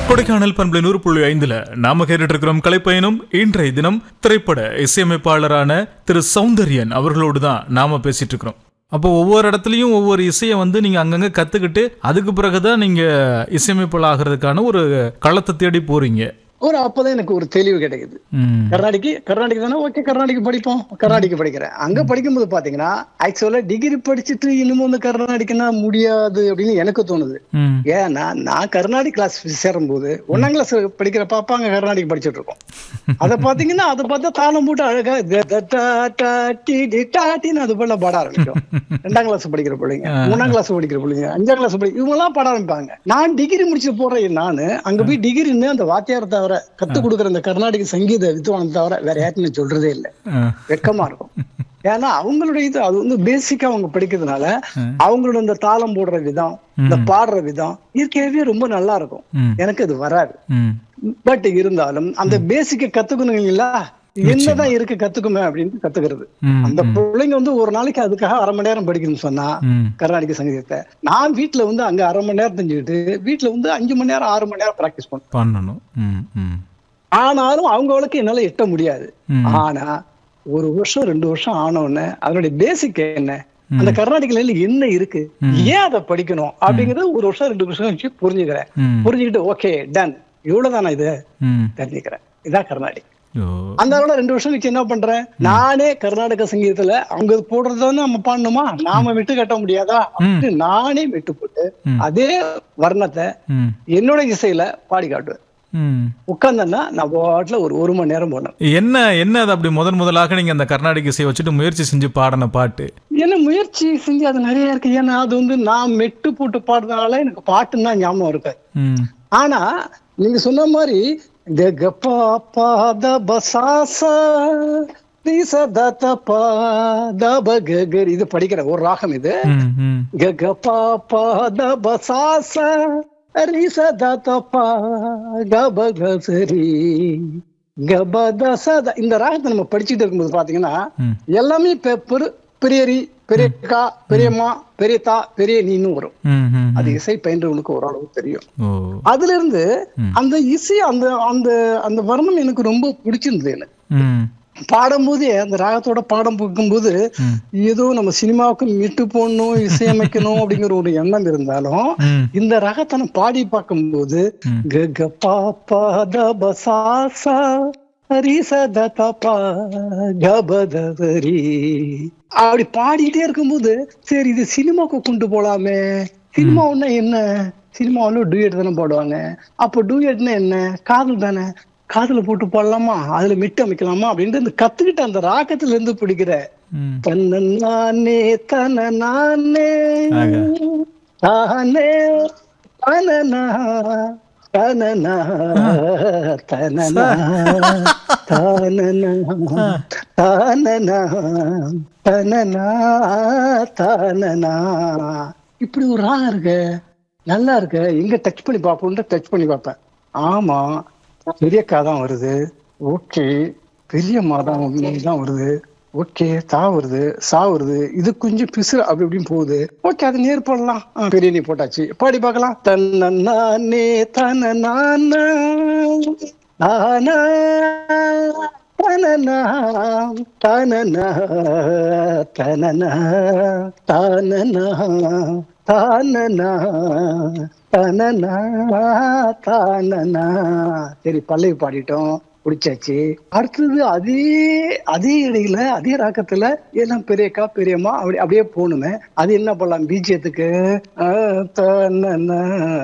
கொடைக்கானல் பண்பலை நூறு புள்ளி ஐந்துல நாம கேட்டுட்டு இருக்கிறோம் கலைப்பயணம் இன்றைய தினம் திரைப்பட இசையமைப்பாளரான திரு சௌந்தர்யன் அவர்களோடு தான் நாம பேசிட்டு இருக்கிறோம் அப்போ ஒவ்வொரு இடத்துலையும் ஒவ்வொரு இசையை வந்து நீங்க அங்கங்க கத்துக்கிட்டு அதுக்கு பிறகுதான் நீங்க இசையமைப்பாளர் ஆகிறதுக்கான ஒரு களத்தை தேடி போறீங்க ஒரு அப்பதான் எனக்கு ஒரு தெளிவு கிடைக்குது ம், கர்நாடிக்கு கர்நாடிக் தானே ஓகே கர்நாடிக் படிப்போம் கர்நாடிக் படிக்கிறேன் அங்க படிக்கும்போது பாத்தீங்கன்னா ஆக்சுவலா டிகிரி படிச்சுட்டு இன்னமும் வந்து கர்நாடிக்னா முடியாது அப்படின்னு எனக்கு தோணுது ம், ஏன்னா நான் கர்நாடிக் கிளாஸ் சேரும்போது ஒன்னாம் கிளாஸ் படிக்கிற பாப்பா அங்க கர்நாடிக் படிச்சுட்டு இருக்கோம் அதை பாத்தீங்கன்னா அதை பார்த்தா தாளம் போட்டு அழகா த த டா டா டி டி டா டின்னு அது போல பாட ஆரம்பிக்கும் ரெண்டாம் கிளாஸ் படிக்கிற பிள்ளைங்க மூணாம் கிளாஸ் படிக்கிற பிள்ளைங்க அஞ்சாம் கிளாஸ் படி இவங்க எல்லாம் பாட ஆரம்பிப்பாங்க நான் டிகிரி முடிச்சு போறேன் நானு அங்க போய் டிகிரின்னு அந்த வாத்தியார் தவிர கத்து கொடுக்குற அந்த கர்நாடக சங்கீத வித்வான் தவிர வேற யாருன்னு சொல்றதே இல்லை ஆ, வெக்கமா இருக்கும் ஏன்னா அவங்களுடைய இது அது வந்து பேசிக்கா அவங்க படிக்கிறதுனால அவங்களோட இந்த தாளம் போடுற விதம் இந்த பாடுற விதம் இயற்கையாவே ரொம்ப நல்லா இருக்கும் ம், எனக்கு அது வராது ம், பட் இருந்தாலும் அந்த பேசிக்க கத்துக்கணும் இல்ல என்னதான் இருக்கு கத்துக்குமே அப்படின்னு கத்துக்கிறது ம், அந்த பிள்ளைங்க வந்து ஒரு நாளைக்கு அதுக்காக அரை மணி நேரம் படிக்கணும்னு சொன்னா ம், கர்நாடக சங்கீதத்தை நான் வீட்ல வந்து அங்க அரை மணி நேரம் தெரிஞ்சுக்கிட்டு வீட்ல வந்து அஞ்சு மணி நேரம் ஆறு மணி நேரம் பிராக்டிஸ் பண்ணுவேன் பண்ணணும் ம், ம், ஆனாலும் அவங்களுக்கு என்னால எட்ட முடியாது ம். ஆனா ஒரு வருஷம் ரெண்டு வருஷம் ஆன உடனே அதனுடைய பேசிக் என்ன அந்த கர்நாடகில என்ன இருக்கு ஏன் அதை படிக்கணும் அப்படிங்கறது ஒரு வருஷம் ரெண்டு வருஷம் வச்சு புரிஞ்சுக்கிறேன் ம், புரிஞ்சுக்கிட்டு ஓகே டன் இவ்வளவுதானா இது ம். தெரிஞ்சுக்கிறேன் இதான் கர்நாடிக் ஓ, அந்த அளவுல ரெண்டு வருஷம் கழிச்சு என்ன பண்றேன் நானே கர்நாடக சங்கீதத்துல அவங்க போடுறதுன்னு நம்ம பண்ணணுமா நாம விட்டு கட்ட முடியாதா அப்படின்னு நானே விட்டு போட்டு ம். அதே வர்ணத்தை ம், என்னோட இசையில பாடி காட்டுவேன் ம். உட்கார்ந்தேன்னா நான் பாட்டுல ஒரு ஒரு மணி நேரம் போனேன் என்ன என்ன அது அப்படி முதன் முதலாக நீங்க அந்த கர்நாடக இசையை வச்சுட்டு முயற்சி செஞ்சு பாடின பாட்டு என்ன முயற்சி செஞ்சு அது நிறைய இருக்கு ஏன்னா அது வந்து நான் மெட்டு போட்டு பாடுறதுனால எனக்கு பாட்டுன்னு தான் ஞாபகம் இருக்கு ம், ஆனா நீங்க சொன்ன மாதிரி இந்த கப்பா பாத பசாசா தீசதத பாத ககர் இது படிக்கிற ஒரு ராகம் இது ம், ம், ககப்பா பாத பசாசா ரிசதத பா கபகசரி கபதசத இந்த ராகத்தை நம்ம படிச்சுட்டு இருக்கும்போது பாத்தீங்கன்னா ம். எல்லாமே பெ- பெரு- பெரியரி பெரியக்கா பெரியம்மா பெரியத்தா பெரிய நீன்னு வரும் ம், ம். அது இசை பயின்றவனுக்கு ஓரளவு தெரியும் ஓ அதுல இருந்து ம். அந்த இசை அந்த அந்த அந்த வர்ணம் எனக்கு ரொம்ப பிடிச்சிருந்தது எனக்கு ம், பாடும்போதே அந்த ராகத்தோட பாடம் போகும்போது ம், ஏதோ நம்ம சினிமாவுக்கு மிட்டு போடணும் இசையமைக்கணும் அப்படிங்கிற ஒரு எண்ணம் இருந்தாலும் ம், இந்த ராகத்தை நான் பாடி பார்க்கும்போது ம். க க பா பா த ப சா சா ஹரி ச த த பா க ப த த ரி. அப்படி பாடிக்கிட்டே இருக்கும்போது சரி இது சினிமாவுக்கு கொண்டு போலாமே சினிமாவுன்னா என்ன சினிமாவில் டூயட் தானே பாடுவாங்க அப்போ டூயட்னா என்ன காதல் தானே காதுல போட்டு பாடலாமா அதுல மிட்டு அமைக்கலாமா அப்படின்ட்டு இந்த கத்துக்கிட்ட அந்த ராகத்துல இருந்து பிடிக்கிற ம். தன்ன நானே தன நானே ஆக. தானே தனனா தனனா தனனா தானனா தானனா தனனா தானனா இப்படி ஒரு ராகம் இருக்கு நல்லா இருக்கு எங்க டச் பண்ணி பார்ப்போம்னு டச் பண்ணி பார்ப்பேன் ஆமா பெரியக்கா தான் வருது ஓகே பெரியம்மா தான் தான் வருது ஓகே தா வருது சா வருது இது கொஞ்சம் பிசு அப்படி இப்படின்னு போகுது ஓகே அது நேர் போடலாம் ஆ, பெரிய நீ போட்டாச்சு பாடி பார்க்கலாம் தன்ன நானே தன நானா நானா தனனா தனனா தனனா தனனா தானனா தனனா தானனா சரி பல்லவி பாடிட்டோம் பிடிச்சாச்சு அடுத்தது அதே அதே இடையில அதே ராக்கத்துல எல்லாம் பெரியக்கா பெரியம்மா அப்படி அப்படியே போகணுமே அது என்ன பண்ணலாம் பீஜியத்துக்கு